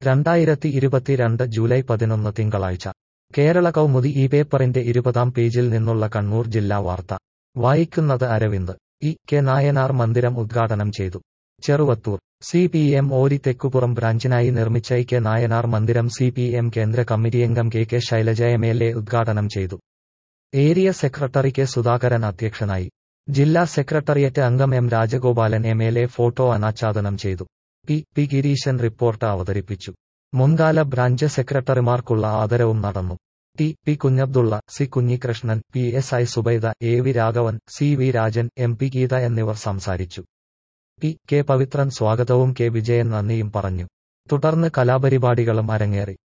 രണ്ടായിരത്തി ഇരുപത്തിരണ്ട് ജൂലൈ പതിനൊന്ന് തിങ്കളാഴ്ച കേരള കൗമുദി ഈ പേപ്പറിന്റെ ഇരുപതാം പേജിൽ നിന്നുള്ള കണ്ണൂർ ജില്ലാ വാർത്ത വായിക്കുന്നത് അരവിന്ദ് ഇ കെ നായനാർ മന്ദിരം ഉദ്ഘാടനം ചെയ്തു Cheruvathur C P M Ori Thekkupuram ബ്രാഞ്ചിനായി നിർമ്മിച്ച E K Nayanar Mandiram C P M കേന്ദ്ര കമ്മിറ്റിയംഗം K K Shailaja M L A ഉദ്ഘാടനം ചെയ്തു ഏരിയ സെക്രട്ടറി കെ സുധാകരൻ അധ്യക്ഷനായി ജില്ലാ സെക്രട്ടേറിയറ്റ് അംഗം M Rajagopalan M L A photo അനാച്ഛാദനം ചെയ്തു പി പി ഗിരീശൻ റിപ്പോർട്ട് അവതരിപ്പിച്ചു മുൻകാല ബ്രാഞ്ച് സെക്രട്ടറിമാർക്കുള്ള ആദരവും നടന്നു T P Kunhabdulla C Kunhikrishnan P S I Subaida A V Raghavan C V Rajan M P Geetha എന്നിവർ സംസാരിച്ചു പി കെ പവിത്രൻ സ്വാഗതവും കെ വിജയൻ നന്ദിയും പറഞ്ഞു തുടർന്ന് കലാപരിപാടികളും അരങ്ങേറി